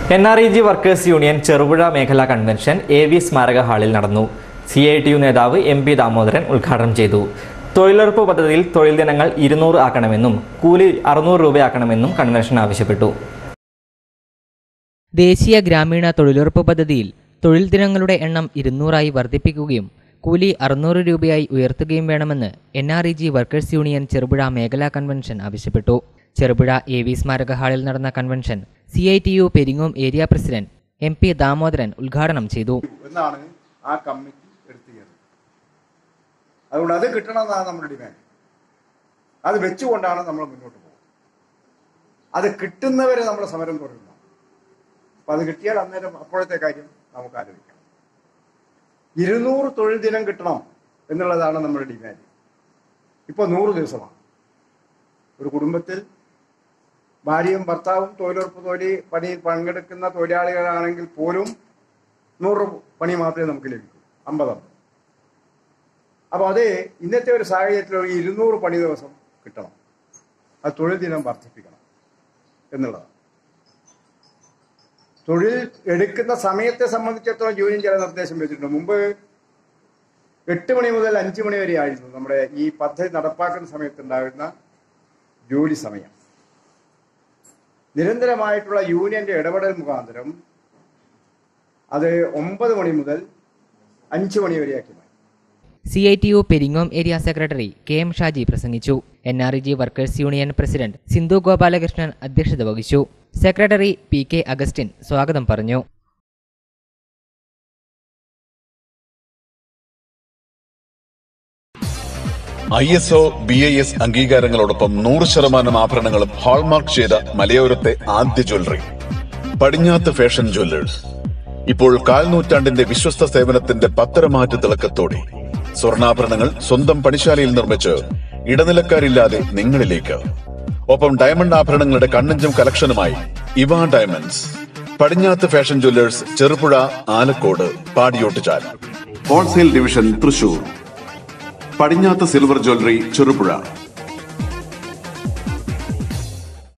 N R E G workers union Cherupuzha മേഖലാ convention A V സ്മാരക ഹാളിൽ നടന്നു സി ഐ ടി യു നേതാവ് എം പി ദാമോദരൻ ഉദ്ഘാടനം ചെയ്തു തൊഴിലുറപ്പ് പദ്ധതിയിൽ തൊഴിൽ ദിനങ്ങൾ ഇരുന്നൂറ് ആക്കണമെന്നും കൂലി അറുന്നൂറ് രൂപയാക്കണമെന്നും കൺവെൻഷൻ ആവശ്യപ്പെട്ടു ദേശീയ ഗ്രാമീണ തൊഴിലുറപ്പ് പദ്ധതിയിൽ തൊഴിൽ ദിനങ്ങളുടെ എണ്ണം ഇരുന്നൂറായി വർദ്ധിപ്പിക്കുകയും കൂലി അറുന്നൂറ് രൂപയായി ഉയർത്തുകയും വേണമെന്ന് N R E G workers union Cherupuzha മേഖലാ കൺവെൻഷൻ ആവശ്യപ്പെട്ടു ചെറുപുഴ എ വി സ്മാരക ഹാളിൽ നടന്ന convention C I T U Peringome area president M P Damodaran ഉദ്ഘാടനം ചെയ്തു എന്നാണ് ആ കമ്മിറ്റി എടുത്തുകയത് അതുകൊണ്ട് അത് കിട്ടണമെന്നാണ് നമ്മുടെ ഡിമാൻഡ് അത് വെച്ചുകൊണ്ടാണ് നമ്മൾ മുന്നോട്ട് പോകുന്നത് അത് കിട്ടുന്നവരെ നമ്മൾ സമരം തുടരുന്നു അപ്പൊ അത് കിട്ടിയാൽ അന്നേരം അപ്പോഴത്തെ കാര്യം നമുക്ക് ആലോചിക്കാം ഇരുന്നൂറ് തൊഴിൽ ദിനം കിട്ടണം എന്നുള്ളതാണ് നമ്മുടെ ഡിമാൻഡ് ഇപ്പൊ നൂറ് ദിവസമാണ് ഒരു കുടുംബത്തിൽ ഭാര്യയും ഭർത്താവും തൊഴിലുറപ്പ് തൊഴിൽ പണിയിൽ പങ്കെടുക്കുന്ന തൊഴിലാളികളാണെങ്കിൽ പോലും നൂറ് പണി മാത്രമേ നമുക്ക് ലഭിക്കൂ അമ്പതമ്പത് അപ്പൊ അത് ഇന്നത്തെ ഒരു സാഹചര്യത്തിൽ ഒരു ഇരുന്നൂറ് പണി ദിവസം കിട്ടണം അത് തൊഴിൽ ദിനം വർദ്ധിപ്പിക്കണം എന്നുള്ളതാണ് തൊഴിൽ എടുക്കുന്ന സമയത്തെ സംബന്ധിച്ചിടത്തോളം യൂണിയൻ ചില നിർദ്ദേശം വെച്ചിട്ടുണ്ട് മുമ്പ് എട്ട് മണി മുതൽ അഞ്ച് മണി വരെ ആയിരുന്നു നമ്മുടെ ഈ പദ്ധതി നടപ്പാക്കുന്ന സമയത്ത് ഉണ്ടാകുന്ന ജോലി സമയം നിരന്തരമായിട്ടുള്ള യൂണിയന്റെ ഇടപെടൽ മുഖാന്തരം അത് ഒമ്പത് മണി മുതൽ അഞ്ച് മണി വരെയാക്കി മാറ്റി C I T U Peringome area secretary K M Shaji പ്രസംഗിച്ചു N R E G workers union president Sindhu Gopalakrishnan അധ്യക്ഷത വഹിച്ചു സെക്രട്ടറി പി കെ അഗസ്റ്റിൻ സ്വാഗതം പറഞ്ഞു I S O B I S അംഗീകാരങ്ങളോടൊപ്പം നൂറ് ശതമാനം ആഭരണങ്ങളും ഹാൾമാർക്ക് ചെയ്ത മലയോരത്തെ ആദ്യ ജ്വല്ലറി പടിഞ്ഞാത്ത് ഫാഷൻ ജ്വല്ലേഴ്സ് ഇപ്പോൾ കാൽനൂറ്റാണ്ടിന്റെ വിശ്വസ്ത സേവനത്തിന്റെ പത്തരമാറ്റ തിളക്കത്തോടെ സ്വർണ്ണാഭരണങ്ങൾ സ്വന്തം പണിശാലയിൽ നിർമ്മിച്ച് ഇടനിലക്കാരില്ലാതെ നിങ്ങളിലേക്ക് ഒപ്പം ഡയമണ്ട് ആഭരണങ്ങളുടെ കണ്ണഞ്ചം കളക്ഷനുമായി ഇവ diamonds Padinjath fashion jewellers Cherupuzha Alakode Padiyottuchal wholesale division Thrissur Padinjath silver jewellery Cherupuzha